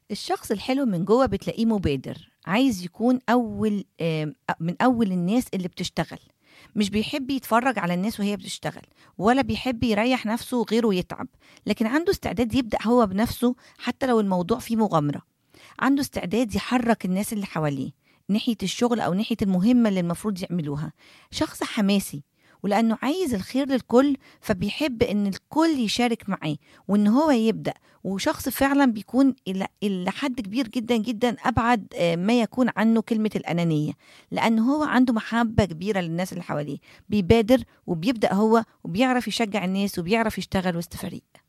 الشخص الحلو من جوه بتلاقيه مبادر عايز يكون اول آم، من اول الناس اللي بتشتغل مش بيحب يتفرج على الناس وهي بتشتغل ولا بيحب يريح نفسه وغيره يتعب لكن عنده استعداد يبدأ هو بنفسه حتى لو الموضوع فيه مغامرة عنده استعداد يحرك الناس اللي حواليه ناحية الشغل أو ناحية المهمة اللي المفروض يعملوها شخص حماسي ولأنه عايز الخير للكل فبيحب إن الكل يشارك معاه وإن هو يبدأ وشخص فعلا بيكون إلى إلى حد كبير جدا جدا أبعد آه، ما يكون عنه كلمة الأنانية لأن هو عنده محبة كبيرة للناس اللي حواليه بيبادر وبيبدأ هو وبيعرف يشجع الناس وبيعرف يشتغل وسط فريق